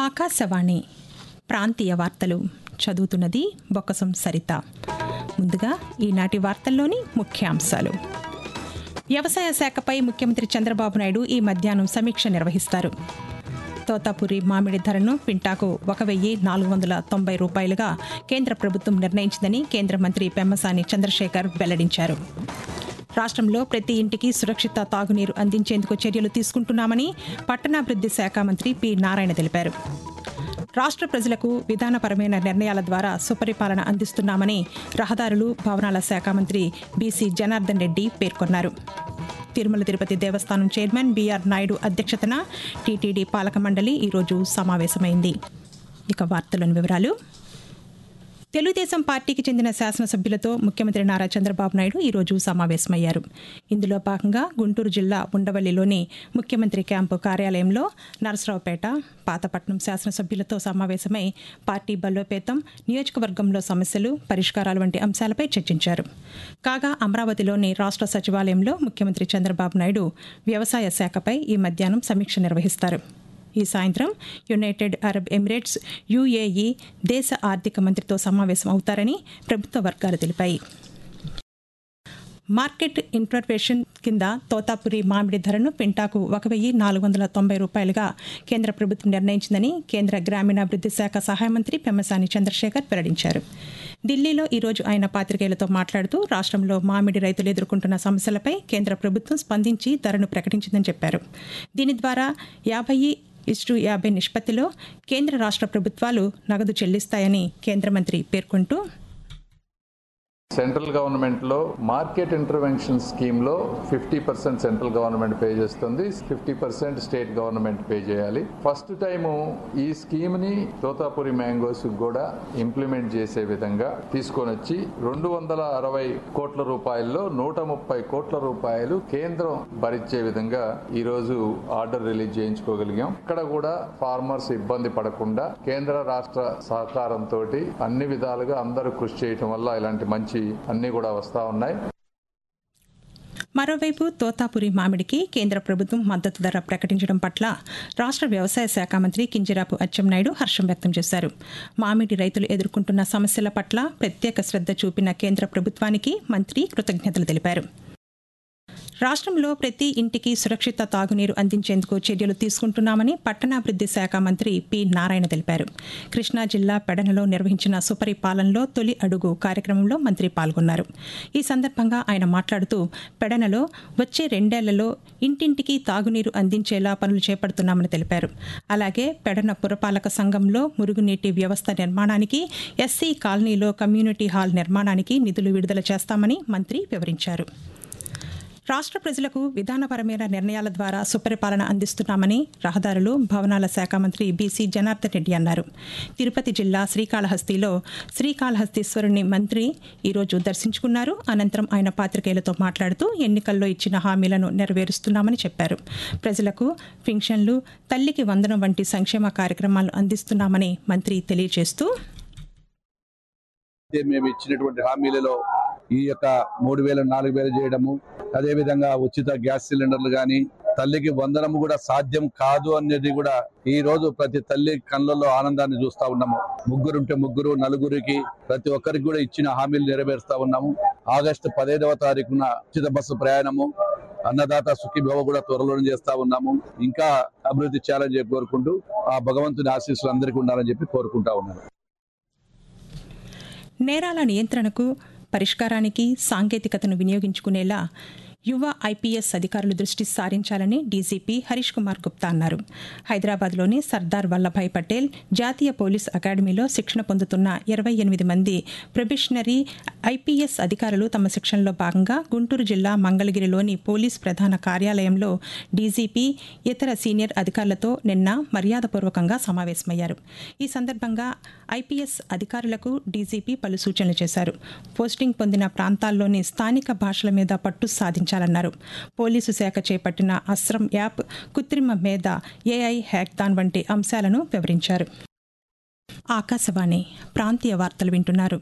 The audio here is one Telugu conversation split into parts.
ఆకాశవాణి ప్రాంతీయ వార్తలు చదువుతున్నది బొక్కసం సరిత ముందుగా ఈనాటి వార్తల్లోని ముఖ్యాంశాలు వ్యవసాయ శాఖపై ముఖ్యమంత్రి చంద్రబాబు నాయుడు ఈ మధ్యాహ్నం సమీక్ష నిర్వహిస్తారు తోతాపురి మామిడి ధరను పింటాకు ఒక వెయ్యి నాలుగు వందల తొంభై రూపాయలుగా కేంద్ర ప్రభుత్వం నిర్ణయించిందని కేంద్ర మంత్రి పెమ్మసాని చంద్రశేఖర్ వెల్లడించారు రాష్ట్రంలో ప్రతి ఇంటికి సురక్షిత తాగునీరు అందించేందుకు చర్యలు తీసుకుంటున్నామని పట్టణాభివృద్ది శాఖ మంత్రి పి నారాయణ తెలిపారు రాష్ట్ర ప్రజలకు విధానపరమైన నిర్ణయాల ద్వారా సుపరిపాలన అందిస్తున్నామని రహదారులు భవనాల శాఖ మంత్రి బీసీ జనార్దన్ రెడ్డి పేర్కొన్నారు తిరుమల తిరుపతి దేవస్థానం చైర్మన్ బీఆర్ నాయుడు అధ్యక్షతన టీటీడీ పాలక మండలి ఈరోజు సమావేశమైంది ఇక వార్తలోని వివరాలు తెలుగుదేశం పార్టీకి చెందిన శాసనసభ్యులతో ముఖ్యమంత్రి నారా చంద్రబాబు నాయుడు ఈరోజు సమావేశమయ్యారు ఇందులో భాగంగా గుంటూరు జిల్లా ఉండవల్లిలోని ముఖ్యమంత్రి క్యాంపు కార్యాలయంలో నరసరావుపేట పాతపట్నం శాసనసభ్యులతో సమావేశమై పార్టీ బలోపేతం నియోజకవర్గంలో సమస్యలు పరిష్కారాలు వంటి అంశాలపై చర్చించారు కాగా అమరావతిలోని రాష్ట్ర సచివాలయంలో ముఖ్యమంత్రి చంద్రబాబు నాయుడు వ్యవసాయ శాఖపై ఈ మధ్యాహ్నం సమీక్ష నిర్వహిస్తారు ఈ సాయంత్రం యునైటెడ్ అరబ్ ఎమిరేట్స్ యుఏఈ దేశ ఆర్థిక మంత్రితో సమావేశం అవుతారని ప్రభుత్వ వర్గాలు తెలిపాయి మార్కెట్ ఇన్ఫర్మేషన్ కింద తోతాపురి మామిడి ధరను పింటాకు ఒక వెయ్యి నాలుగు వందల తొంభై రూపాయలుగా కేంద్ర ప్రభుత్వం నిర్ణయించిందని కేంద్ర గ్రామీణాభివృద్ది శాఖ సహాయ మంత్రి పెమ్మసాని చంద్రశేఖర్ వెల్లడించారు ఢిల్లీలో ఈరోజు ఆయన పాతికేయులతో మాట్లాడుతూ రాష్ట్రంలో మామిడి రైతులు ఎదుర్కొంటున్న సమస్యలపై కేంద్ర ప్రభుత్వం స్పందించి ధరను ప్రకటించిందని చెప్పారు దీని ద్వారా యాభై ఇస్టు యాభై నిష్పత్తిలో కేంద్ర రాష్ట్ర ప్రభుత్వాలు నగదు చెల్లిస్తాయని కేంద్ర మంత్రి పేర్కొంటూ సెంట్రల్ గవర్నమెంట్ లో మార్కెట్ ఇంటర్వెన్షన్ స్కీమ్ లో fifty percent central government pay చేస్తుంది fifty percent state government pay చేయాలి ఫస్ట్ టైం ఈ స్కీమ్ ని తోతాపురి మ్యాంగోస్ కూడా ఇంప్లిమెంట్ చేసే విధంగా తీసుకొని వచ్చి రెండు వందల అరవై కోట్ల రూపాయల్లో నూట ముప్పై కోట్ల రూపాయలు కేంద్రం భరించే విధంగా ఈ రోజు ఆర్డర్ రిలీజ్ చేయించుకోగలిగాం ఇక్కడ కూడా ఫార్మర్స్ ఇబ్బంది పడకుండా కేంద్ర రాష్ట్ర సహకారంతో అన్ని విధాలుగా అందరూ కృషి చేయటం వల్ల ఇలాంటి మంచి అన్ని కూడా వస్తా ఉన్నాయి మరోవైపు తోతాపురి మామిడికి కేంద్ర ప్రభుత్వం మద్దతు ధర ప్రకటించడం పట్ల రాష్ట్ర వ్యవసాయ శాఖ మంత్రి కింజరాపు అచ్చెన్నాయుడు హర్షం వ్యక్తం చేశారు మామిడి రైతులు ఎదుర్కొంటున్న సమస్యల పట్ల ప్రత్యేక శ్రద్ధ చూపిన కేంద్ర ప్రభుత్వానికి మంత్రి కృతజ్ఞతలు తెలిపారు రాష్ట్రంలో ప్రతి ఇంటికి సురక్షిత తాగునీరు అందించేందుకు చర్యలు తీసుకుంటున్నామని పట్టణాభివృద్ది శాఖ మంత్రి పి నారాయణ తెలిపారు కృష్ణా జిల్లా పెడనలో నిర్వహించిన సుపరిపాలనలో తొలి అడుగు కార్యక్రమంలో మంత్రి పాల్గొన్నారు ఈ సందర్భంగా ఆయన మాట్లాడుతూ పెడనలో వచ్చే రెండేళ్లలో ఇంటింటికి తాగునీరు అందించేలా పనులు చేపడుతున్నామని తెలిపారు అలాగే పెడన పురపాలక సంఘంలో మురుగునీటి వ్యవస్థ నిర్మాణానికి ఎస్సీ కాలనీలో కమ్యూనిటీ హాల్ నిర్మాణానికి నిధులు విడుదల చేస్తామని మంత్రి వివరించారు రాష్ట్ర ప్రజలకు విధానపరమైన నిర్ణయాల ద్వారా సుపరిపాలన అందిస్తున్నామని రహదారులు భవనాల శాఖ మంత్రి బీసీ జనార్దన్ రెడ్డి అన్నారు తిరుపతి జిల్లా శ్రీకాళహస్తిలో శ్రీకాళహస్తీశ్వరుని మంత్రి ఈరోజు దర్శించుకున్నారు అనంతరం ఆయన పాత్రికేయులతో మాట్లాడుతూ ఎన్నికల్లో ఇచ్చిన హామీలను నెరవేరుస్తున్నామని చెప్పారు ప్రజలకు పింఛన్లు తల్లికి వందనం వంటి సంక్షేమ కార్యక్రమాలు అందిస్తున్నామని మంత్రి తెలియజేస్తూ అయితే మేము ఇచ్చినటువంటి హామీలలో ఈ యొక్క మూడు వేలు నాలుగు వేలు చేయడము అదే విధంగా ఉచిత గ్యాస్ సిలిండర్లు కానీ తల్లికి వందనము కూడా సాధ్యం కాదు అనేది కూడా ఈ రోజు ప్రతి తల్లి కళ్ళల్లో ఆనందాన్ని చూస్తా ఉన్నాము ముగ్గురుంటే ముగ్గురు నలుగురికి ప్రతి ఒక్కరికి కూడా ఇచ్చిన హామీలు నెరవేరుస్తా ఉన్నాము ఆగస్టు పదహైదవ తారీఖున ఉచిత బస్సు ప్రయాణము అన్నదాత సుఖీభవ కూడా త్వరలోనే చేస్తా ఉన్నాము ఇంకా అభివృద్ధి చేయాలని చెప్పి కోరుకుంటూ ఆ భగవంతుని ఆశీస్సులు అందరికీ ఉండాలని చెప్పి కోరుకుంటా ఉన్నాను నేరాల నియంత్రణకు పరిష్కారానికి సాంకేతికతను వినియోగించుకునేలా యువ ఐపీఎస్ అధికారులు దృష్టి సారించాలని డీజీపీ హరీష్ కుమార్ గుప్తా అన్నారు హైదరాబాద్లోని సర్దార్ వల్లభాయ్ పటేల్ జాతీయ పోలీస్ అకాడమీలో శిక్షణ పొందుతున్న ఇరవై ఎనిమిది మంది ప్రొబిషనరీ ఐపీఎస్ అధికారులు తమ శిక్షణలో భాగంగా గుంటూరు జిల్లా మంగళగిరిలోని పోలీస్ ప్రధాన కార్యాలయంలో డీజీపీ ఇతర సీనియర్ అధికారులతో నిన్న మర్యాదపూర్వకంగా సమావేశమయ్యారు ఈ సందర్భంగా ఐపీఎస్ అధికారులకు డీజీపీ పలు సూచనలు చేశారు పోస్టింగ్ పొందిన ప్రాంతాల్లోని స్థానిక భాషల మీద పట్టు సాధించాలన్నారు పోలీసు శాఖ చేపట్టిన అస్రం యాప్ కృత్రిమ మేధ ఏఐ హ్యాక్థాన్ వంటి అంశాలను వివరించారు ఆకాశవాణి ప్రాంతీయ వార్తలు వింటున్నారు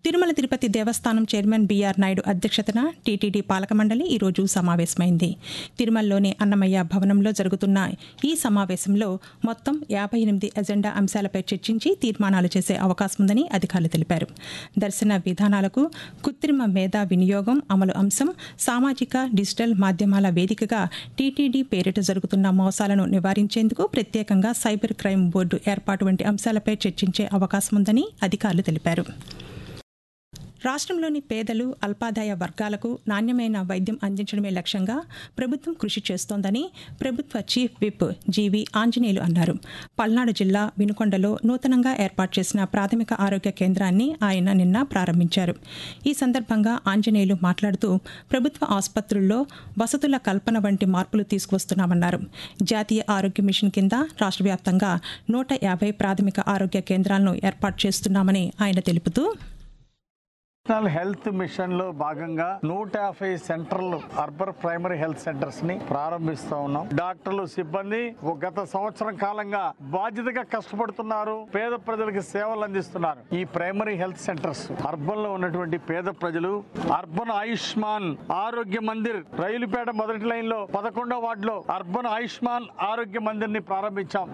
తిరుమల తిరుపతి దేవస్థానం చైర్మన్ బీఆర్ నాయుడు అధ్యక్షతన టీటీడీ పాలక మండలి ఈరోజు సమావేశమైంది తిరుమలలోని అన్నమయ్య భవనంలో జరుగుతున్న ఈ సమావేశంలో మొత్తం యాభై ఎనిమిది ఎజెండా అంశాలపై చర్చించి తీర్మానాలు చేసే అవకాశం ఉందని అధికారులు తెలిపారు దర్శన విధానాలకు కృత్రిమ మేధా వినియోగం అమలు అంశం సామాజిక డిజిటల్ మాధ్యమాల వేదికగా టీటీడీ పేరిట జరుగుతున్న మోసాలను నివారించేందుకు ప్రత్యేకంగా సైబర్ క్రైమ్ బోర్డు ఏర్పాటు వంటి అంశాలపై చర్చించే అవకాశం ఉందని అధికారులు తెలిపారు రాష్ట్రంలోని పేదలు అల్పాదాయ వర్గాలకు నాణ్యమైన వైద్యం అందించడమే లక్ష్యంగా ప్రభుత్వం కృషి చేస్తోందని ప్రభుత్వ చీఫ్ విప్ జీవి ఆంజనేయులు అన్నారు పల్నాడు జిల్లా వినుకొండలో నూతనంగా ఏర్పాటు చేసిన ప్రాథమిక ఆరోగ్య కేంద్రాన్ని ఆయన నిన్న ప్రారంభించారు ఈ సందర్భంగా ఆంజనేయులు మాట్లాడుతూ ప్రభుత్వ ఆసుపత్రుల్లో వసతుల కల్పన వంటి మార్పులు తీసుకువస్తున్నామన్నారు జాతీయ ఆరోగ్య మిషన్ కింద రాష్ట్ర వ్యాప్తంగా నూట యాభై ప్రాథమిక ఆరోగ్య కేంద్రాలను ఏర్పాటు చేస్తున్నామని ఆయన తెలుపుతూ నేషనల్ హెల్త్ మిషన్ లో భాగంగా నూట యాభై సెంటర్లు అర్బన్ ప్రైమరీ హెల్త్ సెంటర్స్ ని ప్రారంభిస్తా ఉన్నాం డాక్టర్లు సిబ్బంది ఒక గత సంవత్సరం కాలంగా బాధ్యతగా కష్టపడుతున్నారు పేద ప్రజలకు సేవలు అందిస్తున్నారు ఈ ప్రైమరీ హెల్త్ సెంటర్స్ అర్బన్ లో ఉన్నటువంటి పేద ప్రజలు అర్బన్ ఆయుష్మాన్ ఆరోగ్య మందిర్ రైలుపేట మొదటి లైన్ లో పదకొండో వార్డులో అర్బన్ ఆయుష్మాన్ ఆరోగ్య మందిర్ ని ప్రారంభించాం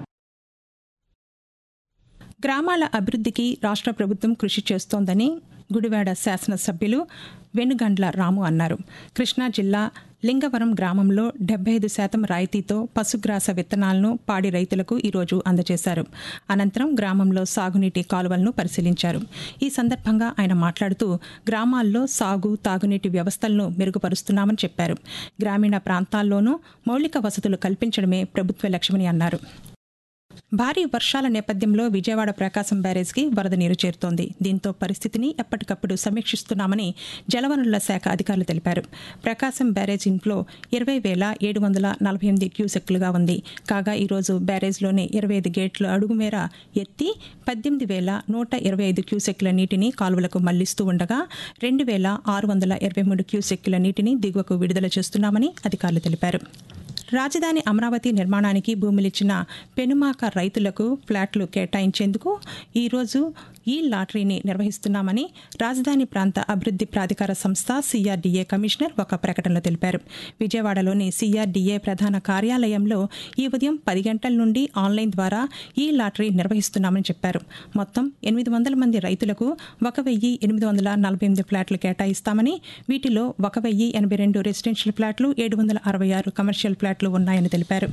గ్రామాల అభివృద్ధికి రాష్ట్ర ప్రభుత్వం కృషి చేస్తోందని గుడివాడ శాసనసభ్యులు వెనుగండ్ల రాము అన్నారు కృష్ణా జిల్లా లింగవరం గ్రామంలో డెబ్బై ఐదు శాతం రాయితీతో పశుగ్రాస విత్తనాలను పాడి రైతులకు ఈరోజు అందజేశారు అనంతరం గ్రామంలో సాగునీటి కాలువలను పరిశీలించారు ఈ సందర్భంగా ఆయన మాట్లాడుతూ గ్రామాల్లో సాగు తాగునీటి వ్యవస్థలను మెరుగుపరుస్తున్నామని చెప్పారు గ్రామీణ ప్రాంతాల్లోనూ మౌలిక వసతులు కల్పించడమే ప్రభుత్వ లక్ష్యమని అన్నారు భారీ వర్షాల నేపథ్యంలో విజయవాడ ప్రకాశం బ్యారేజ్కి వరద నీరు చేరుతోంది దీంతో పరిస్థితిని ఎప్పటికప్పుడు సమీక్షిస్తున్నామని జలవనరుల శాఖ అధికారులు తెలిపారు ప్రకాశం బ్యారేజ్ ఇంట్లో ఇరవై వేల ఏడు వందల నలభై ఎనిమిది క్యూసెక్లుగా ఉంది కాగా ఈరోజు బ్యారేజ్లోని ఇరవై ఐదు గేట్లు అడుగు మేర ఎత్తి పద్దెనిమిది వేల నూట ఇరవై ఐదు క్యూసెక్ల నీటిని కాలువలకు మళ్లిస్తూ ఉండగా రెండు వేల ఆరు వందల ఇరవై మూడు క్యూసెక్ల నీటిని దిగువకు విడుదల చేస్తున్నామని అధికారులు తెలిపారు రాజధాని అమరావతి నిర్మాణానికి భూములిచ్చిన పెనుమాక రైతులకు ఫ్లాట్లు కేటాయించేందుకు ఈరోజు ఈ లాటరీని నిర్వహిస్తున్నామని రాజధాని ప్రాంత అభివృద్ధి ప్రాధికార సంస్థ సిఆర్డీఏ కమిషనర్ ఒక ప్రకటనలో తెలిపారు విజయవాడలోని సిఆర్డీఏ ప్రధాన కార్యాలయంలో ఈ ఉదయం పది గంటల నుండి ఆన్లైన్ ద్వారా ఈ లాటరీ నిర్వహిస్తున్నామని చెప్పారు మొత్తం ఎనిమిది వందల మంది రైతులకు ఒక వెయ్యి ఎనిమిది వందల నలభై ఎనిమిది ఫ్లాట్లు కేటాయిస్తామని వీటిలో ఒక వెయ్యి ఎనభై రెండు రెసిడెన్షియల్ ఫ్లాట్లు ఏడు వందల అరవై ఆరు కమర్షియల్ ఫ్లాట్లు ఉన్నాయని తెలిపారు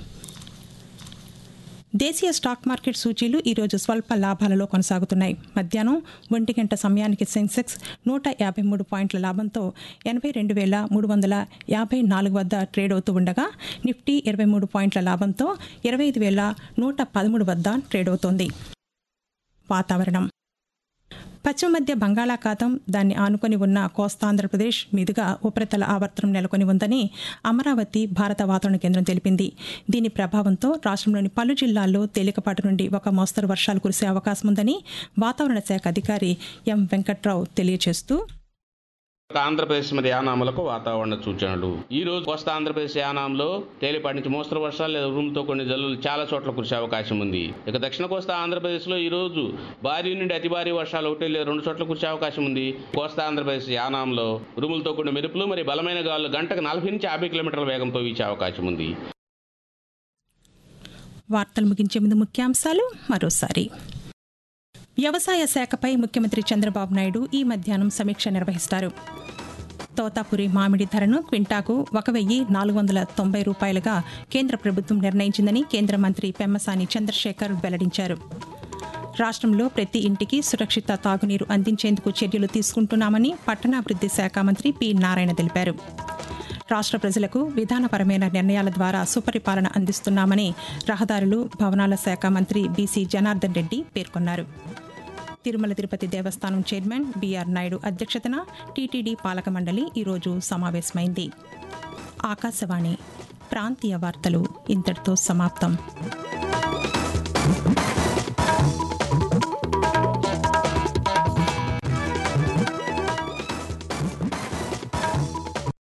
దేశీయ స్టాక్ మార్కెట్ సూచీలు ఈరోజు స్వల్ప లాభాలలో కొనసాగుతున్నాయి మధ్యాహ్నం ఒంటి గంట సమయానికి సెన్సెక్స్ నూట యాభై మూడు పాయింట్ల లాభంతో ఎనభై రెండు వేల మూడు వందల యాభై నాలుగు వద్ద ట్రేడ్ అవుతూ ఉండగా నిఫ్టీ ఇరవై మూడు పాయింట్ల లాభంతో ఇరవై ఐదు వేల నూట పదమూడు వద్ద ట్రేడ్ అవుతోంది వాతావరణం పశ్చిమ మధ్య బంగాళాఖాతం దాన్ని ఆనుకొని ఉన్న కోస్తాంధ్రప్రదేశ్ మీదుగా ఉపరితల ఆవర్తనం నెలకొని ఉందని అమరావతి భారత వాతావరణ కేంద్రం తెలిపింది దీని ప్రభావంతో రాష్ట్రంలోని పలు జిల్లాల్లో తేలికపాటి నుండి ఒక మోస్తరు వర్షాలు కురిసే అవకాశం ఉందని వాతావరణ శాఖ అధికారి ఎం వెంకట్రావు తెలియజేస్తూ ఆంధ్రప్రదేశ్ మీద యానాములకు వాతావరణ సూచనలు ఈ రోజు కోస్తా ఆంధ్రప్రదేశ్ యానాంలో తేలిపాటి నుంచి మోస్తరు వర్షాలు లేదా ఉరుములతో కొన్ని జల్లులు చాలా చోట్ల కురిసే అవకాశం ఉంది ఇక దక్షిణ కోస్తా ఆంధ్రప్రదేశ్ లో ఈ రోజు భారీ నుండి అతి భారీ వర్షాలు ఒకటి లేదా రెండు చోట్ల కురిసే అవకాశం ఉంది కోస్తా ఆంధ్రప్రదేశ్ యానాంలో ఉరుములతో కొన్ని మెరుపులు మరియు బలమైన గాలులు గంటకు నలభై నుంచి యాభై కిలోమీటర్ల వేగంతో వీచే అవకాశం ఉంది వార్తలు ముగించే ముందు ముఖ్యాంశాలు మరోసారి వ్యవసాయ శాఖపై ముఖ్యమంత్రి చంద్రబాబు నాయుడు ఈ మధ్యాహ్నం సమీక్ష నిర్వహిస్తారు తోతాపురి మామిడి ధరను క్వింటాకు ఒక వెయ్యి నాలుగు వందల తొంభై రూపాయలుగా కేంద్ర ప్రభుత్వం నిర్ణయించిందని కేంద్ర మంత్రి పెమ్మసాని చంద్రశేఖర్ వెల్లడించారు రాష్ట్రంలో ప్రతి ఇంటికి సురక్షిత తాగునీరు అందించేందుకు చర్యలు తీసుకుంటున్నామని పట్టణాభివృద్ధి శాఖ మంత్రి పి నారాయణ తెలిపారు రాష్ట్ర ప్రజలకు విధానపరమైన నిర్ణయాల ద్వారా సుపరిపాలన అందిస్తున్నామని రహదారులు భవనాల శాఖ మంత్రి బీసీ జనార్దన్ రెడ్డి పేర్కొన్నారు తిరుమల తిరుపతి దేవస్థానం చైర్మన్ బీఆర్ నాయుడు అధ్యక్షతన టీటీడీ పాలక మండలి ఈరోజు సమావేశమైంది ఆకాశవాణి ప్రాంతీయ వార్తలు ఇంతటితో సమాప్తం